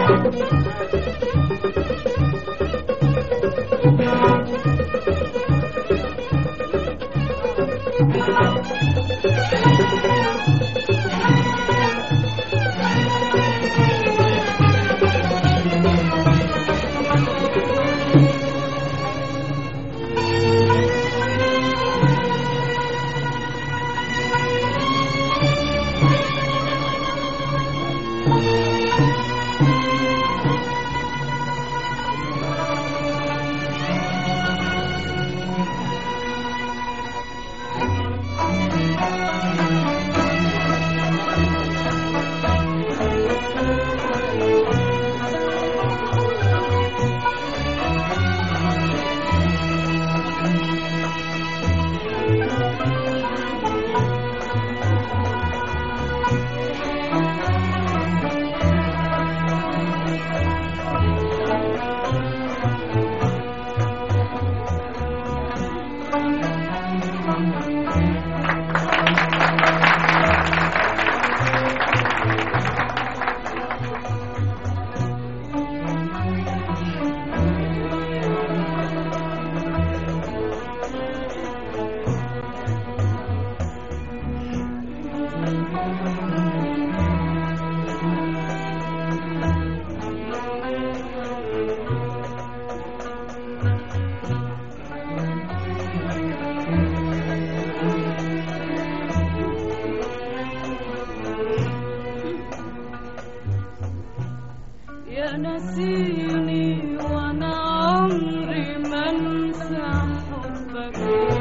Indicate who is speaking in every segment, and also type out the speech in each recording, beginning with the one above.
Speaker 1: يا نسيني وانا عمري ما انسى حبك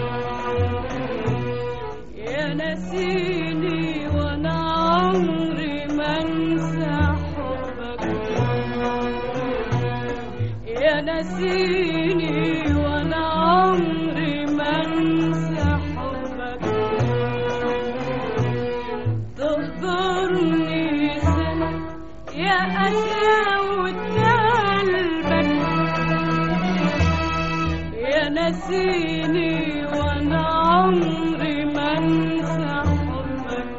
Speaker 1: يا نسيني وانا عمري ما انسى حبك يا نسيني وانا عمري ما انسى حبك تهجرني سنة يا أساوة قلبك يا نسيني وانا عمري ما انسى حبك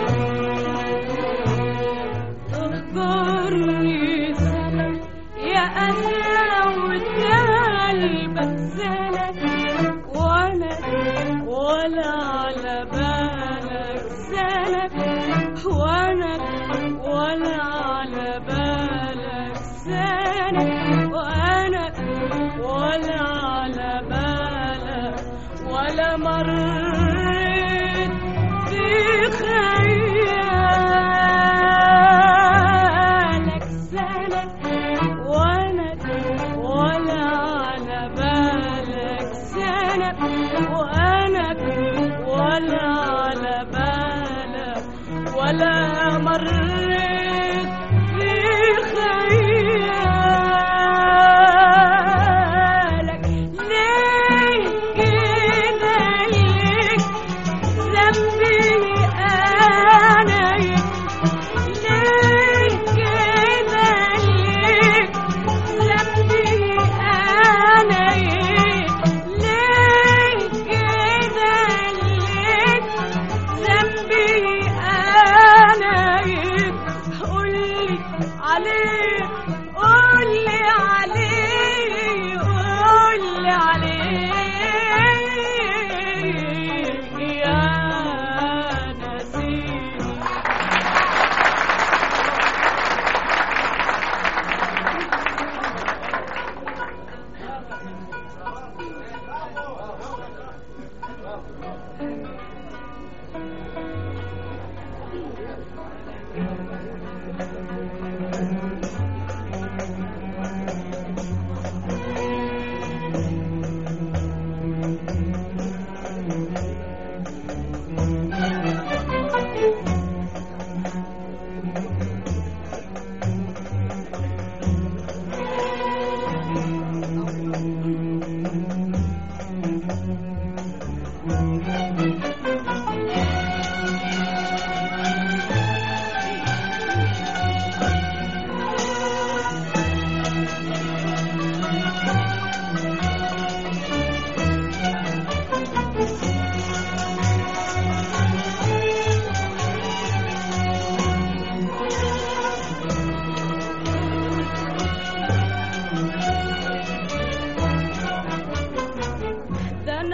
Speaker 1: تهجرني سنة يا أساوة قلبك سنة ولا ولا على بالك سنة وانا ولا على بالك سنة وانا ولا على بالك ولا مريت في خيالك سنة وانا ولا على بالك سنة وانا ولا على بالك ولا مريت في خيالك ليه كده ليك ذنبي انا ليه كده ليك ذنبي انا ليه كده ليك ذنبي انا قولي عليه قولي عليه قولي عليه يا نسيم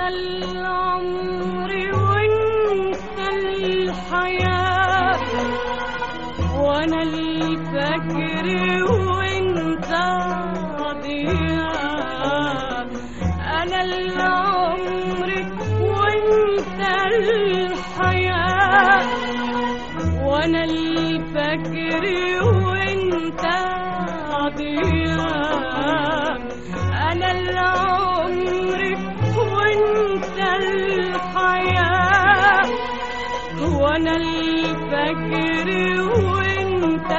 Speaker 1: العمر وانت الحياة وانا الفجر وانت ضياء انا العمر وانت الحياة وانا الفجر وانت ضياء انا العمر وانت الحياة وانا الفجر وانت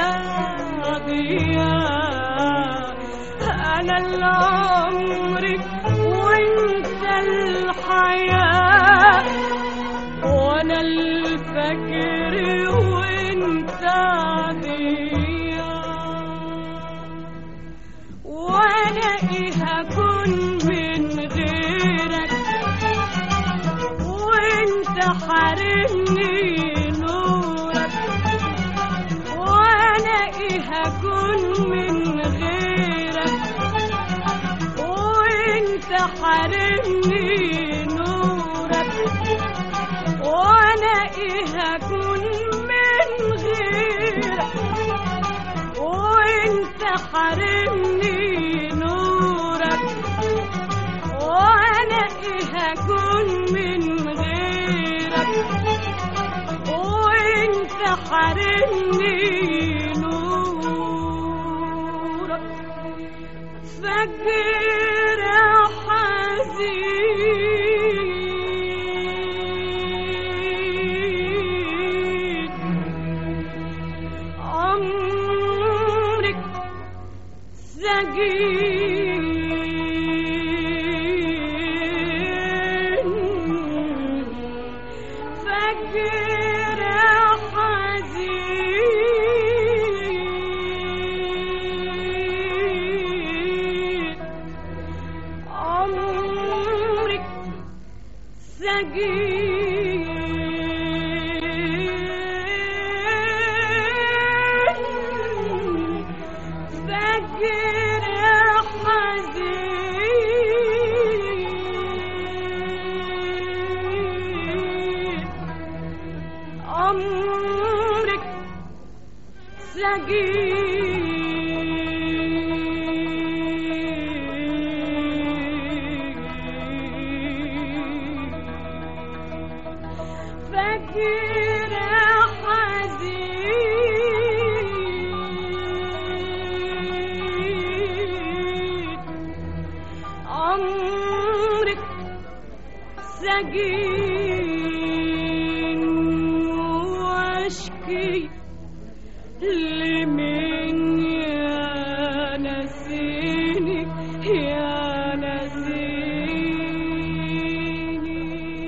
Speaker 1: ضياء انا العمر وانت الحياة وانا الفجر وانت ضياء وانا ايه هكون من غيرك وانت حارمني نورك وانا ايه هكون من غيرك وانت حارمني نورك وانا ايه هكون من غيرك وانت حارمني نورك وانا ايه هكون من غيرك وانت حارمني نورك فجر حزين عمرك سجين فجر حزين عمرك سجين فجر حزين عمرك سجين فجر حزين عمرك سجين واشكي لمن يا نسيني يا نسيني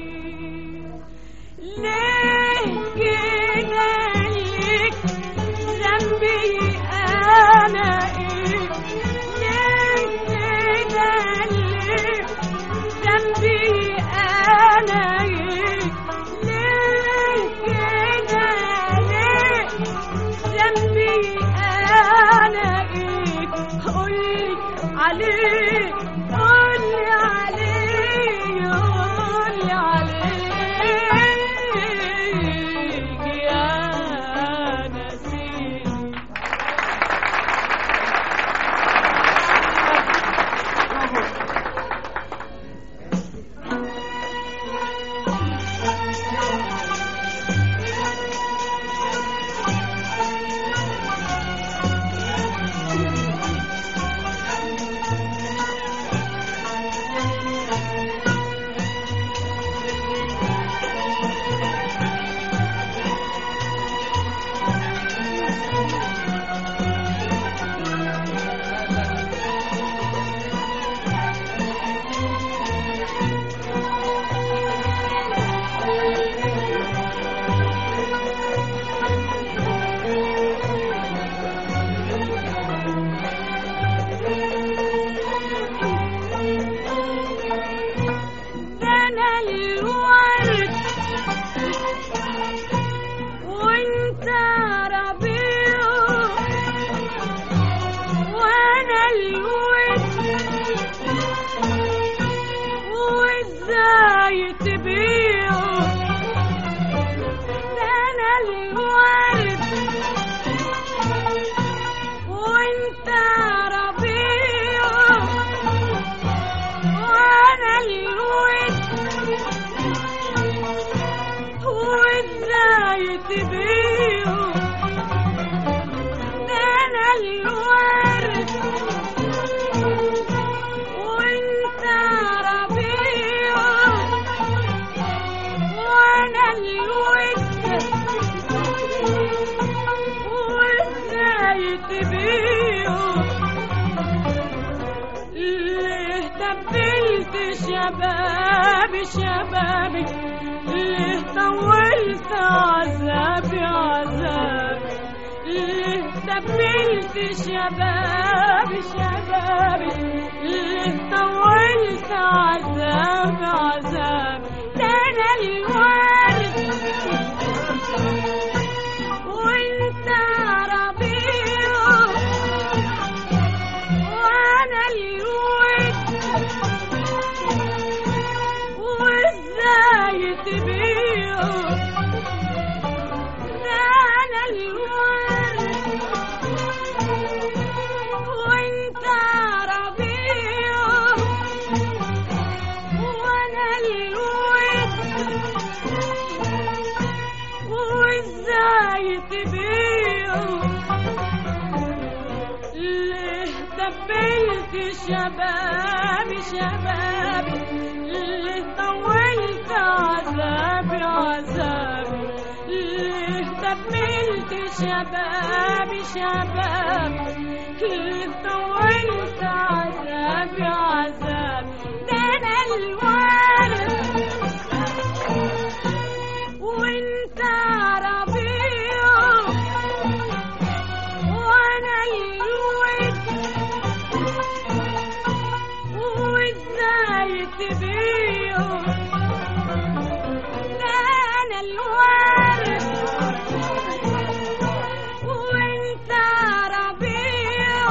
Speaker 1: ليه كده ليك ذنبي انا ايه ليه كده ليك ذنبي انا ايه ليه كده ليه ذنبي انا ايه قولي عليه قولي عليه قولي عليه يا نسيم ده انا الورد وانت ربيع وانا الود والزهر بيهم ده انا الورد وانت ربيع وانا الود وازاي تبيعوا ليه تبلت شبابي شبابي ليه طولت عذابي عذابي ليه تبلت شبابي شبابي ليه طولت عذابي عذابي ده انا الورد وانت ربيع وانا الود وازاي تبيعوا ده انا الورد وانت ربيع وانا الود وازاي تبيعوا ليه دبلت شبابي شبابي ليه طولت عذابي عذابي ليه دبلت شبابي شبابي ليه طولت عذابي عذابي ده انا الورد وانت ربيع وانا الود وازاي تبيعوا ده انا الورد وانت ربيع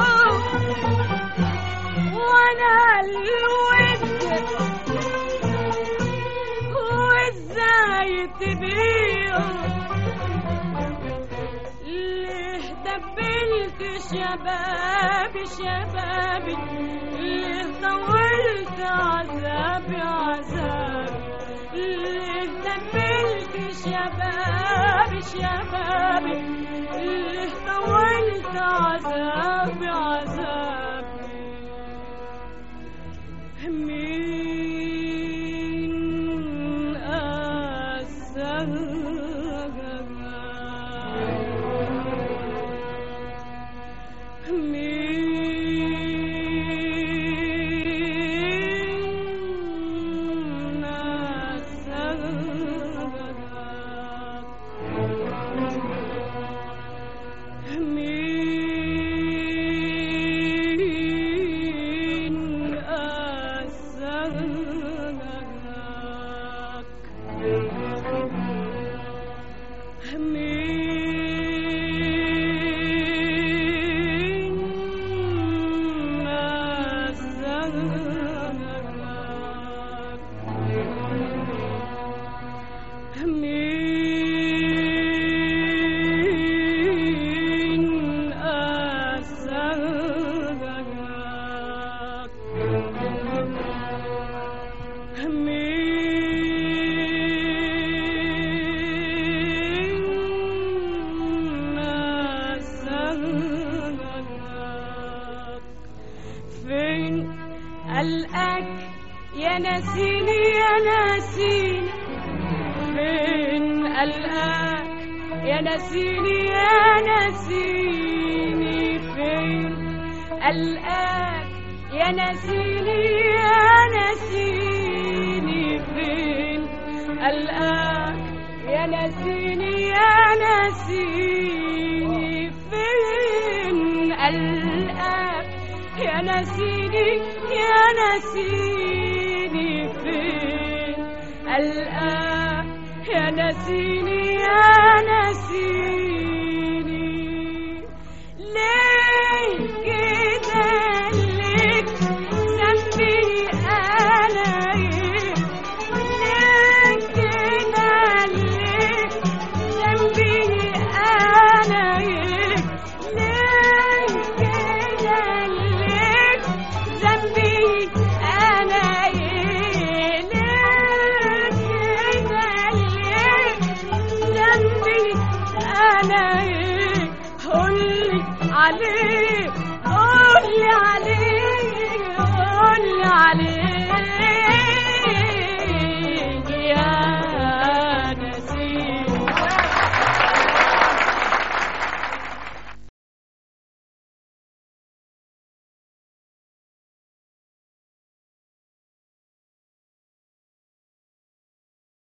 Speaker 1: وانا الود وازاي تبيعوا ليه دبلت شبابي شبابي ليه طولت عذابي عذابي ليه دبلت شبابي شبابي ليه طولت عذابي عذابي مين أسرها مين أسرها مين أسرك مين أسرك مين أسرك مين أسرك فين قلقك يا نسيني يا نسيني فين قلقك يا نسيني يا نسيني فين قلقك يا نسيني يا نسيني فين قلقك يا نسيني يا نسيني فين قلقك يا نسيني يا نسيني فين قلقك يا نسيني يا نسيني ليه كده ليك ذنبي انا ايه ليه كده ليك ذنبي انا ايه ليه كده ليك ذنبي انا ايه ليه كده ليك انا ايه قولي عليه قولي عليه